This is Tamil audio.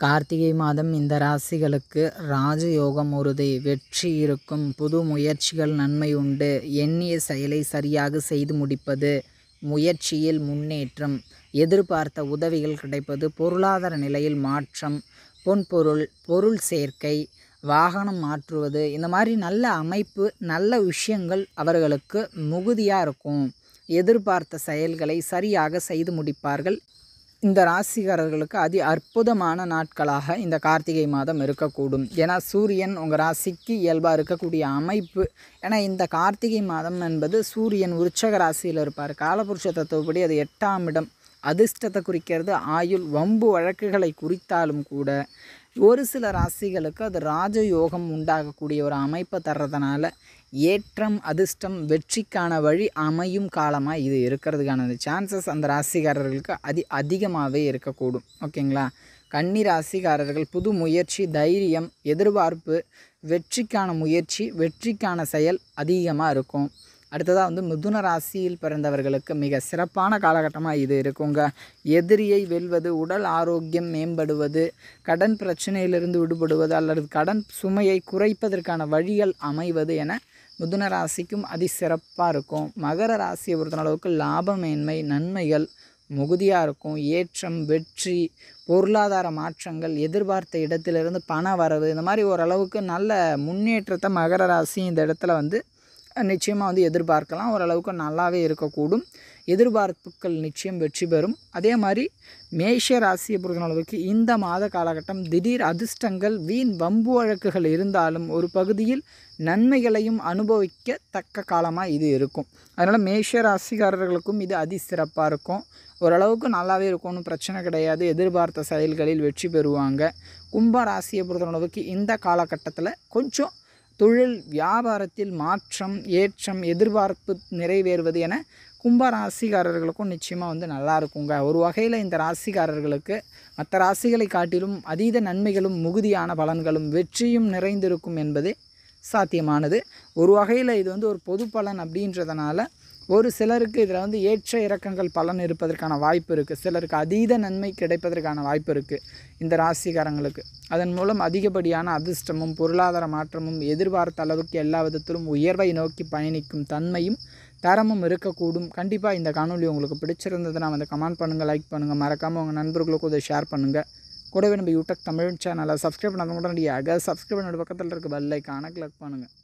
கார்த்திகை மாதம் இந்த ராசிகளுக்கு ராஜயோகம் உறுதி வெற்றி இருக்கும் புது முயற்சிகள் நன்மை உண்டு எண்ணிய செயலை சரியாக செய்து முடிப்பது முயற்சியில் முன்னேற்றம் எதிர்பார்த்த உதவிகள் கிடைப்பது பொருளாதார நிலையில் மாற்றம் பொன்பொருள் பொருள் சேர்க்கை வாகனம் மாற்றுவது இந்த மாதிரி நல்ல அமைப்பு நல்ல விஷயங்கள் அவர்களுக்கு மிகுதியாக இருக்கும் எதிர்பார்த்த செயல்களை சரியாக செய்து முடிப்பார்கள் இந்த ராசிக்காரர்களுக்கு அதி அற்புதமான நாட்களாக இந்த கார்த்திகை மாதம் இருக்கக்கூடும் ஏன்னா சூரியன் உங்கள் ராசிக்கு இயல்பாக இருக்கக்கூடிய அமைப்பு ஏன்னா இந்த கார்த்திகை மாதம் என்பது சூரியன் உற்சக ராசியில் இருப்பார் காலபுருஷ தத்துவப்படி அது எட்டாம் இடம் அதிர்ஷ்டத்தை குறிக்கிறது ஆயுள் வம்பு வழக்குகளை குறித்தாலும் கூட ஒரு சில ராசிகளுக்கு அது ராஜயோகம் உண்டாகக்கூடிய ஒரு அமைப்பை தர்றதுனால ஏற்றம் அதிர்ஷ்டம் வெற்றிக்கான வழி அமையும் காலமாக இது இருக்கிறதுக்கான சான்சஸ் அந்த ராசிக்காரர்களுக்கு அதி அதிகமாகவே இருக்கக்கூடும் ஓகேங்களா கன்னி ராசிக்காரர்கள் புது முயற்சி தைரியம் எதிர்பார்ப்பு வெற்றிக்கான முயற்சி வெற்றிக்கான செயல் அதிகமாக இருக்கும் அடுத்ததாக வந்து மிதுன ராசியில் பிறந்தவர்களுக்கு மிக சிறப்பான காலகட்டமாக இது இருக்குங்க எதிரியை வெல்வது உடல் ஆரோக்கியம் மேம்படுவது கடன் பிரச்சனையிலிருந்து விடுபடுவது அல்லது கடன் சுமையை குறைப்பதற்கான வழிகள் அமைவது என மிதுன ராசிக்கும் அதி சிறப்பாக இருக்கும் மகர ராசியை பொறுத்தளவுக்கு லாபமேன்மை நன்மைகள் மிகுதியாக இருக்கும் ஏற்றம் வெற்றி பொருளாதார மாற்றங்கள் எதிர்பார்த்த இடத்திலிருந்து பண வரவு இந்த மாதிரி ஓரளவுக்கு நல்ல முன்னேற்றத்தை மகர ராசி இந்த இடத்துல வந்து நிச்சயமாக வந்து எதிர்பார்க்கலாம் ஓரளவுக்கு நல்லாவே இருக்கக்கூடும் எதிர்பார்ப்புகள் நிச்சயம் வெற்றி பெறும் அதே மாதிரி மேஷ ராசியை பொறுத்தளவுக்கு இந்த மாத காலகட்டம் திடீர் அதிர்ஷ்டங்கள் வீண் வம்பு வழக்குகள் இருந்தாலும் ஒரு பகுதியில் நன்மைகளையும் அனுபவிக்க தக்க காலமாக இது இருக்கும் அதனால் மேஷ ராசிக்காரர்களுக்கும் இது அதி சிறப்பாக இருக்கும் ஓரளவுக்கு நல்லாவே இருக்கும்னு பிரச்சனை கிடையாது எதிர்பார்த்த செயல்களில் வெற்றி பெறுவாங்க கும்ப ராசியை பொறுத்தளவுக்கு இந்த காலகட்டத்தில் கொஞ்சம் தொழில் வியாபாரத்தில் மாற்றம் ஏற்றம் எதிர்பார்ப்பு நிறைவேறுவது என கும்ப ராசிக்காரர்களுக்கும் நிச்சயமாக வந்து நல்லா இருக்குங்க ஒரு வகையில் இந்த ராசிக்காரர்களுக்கு மற்ற ராசிகளை காட்டிலும் அதீத நன்மைகளும் மிகுதியான பலன்களும் வெற்றியும் நிறைந்திருக்கும் என்பதே சாத்தியமானது ஒரு வகையில் இது வந்து ஒரு பொது பலன் அப்படின்றதுனால ஒரு சிலருக்கு இதில் வந்து ஏற்ற இறக்கங்கள் பலன் இருப்பதற்கான வாய்ப்பு இருக்குது சிலருக்கு அதீத நன்மை கிடைப்பதற்கான வாய்ப்பு இருக்குது இந்த ராசிக்காரங்களுக்கு அதன் மூலம் அதிகப்படியான அதிர்ஷ்டமும் பொருளாதார மாற்றமும் எதிர்பார்த்த அளவுக்கு எல்லா விதத்திலும் உயர்வை நோக்கி பயணிக்கும் தன்மையும் தரமும் இருக்கக்கூடும் கண்டிப்பாக இந்த காணொலி உங்களுக்கு பிடிச்சிருந்ததுன்னா வந்து கமெண்ட் பண்ணுங்கள் லைக் பண்ணுங்கள் மறக்காமல் உங்கள் நண்பர்களுக்கும் இதை ஷேர் பண்ணுங்கள் கூடவே நம்ம யூடியூப் தமிழ் சேனலை சப்ஸ்கிரைப் பண்ணாத உடனடியாக சப்ஸ்கிரைப் பண்ணோட பக்கத்தில் இருக்க பெல் ஐக்கானை கிளிக் பண்ணுங்கள்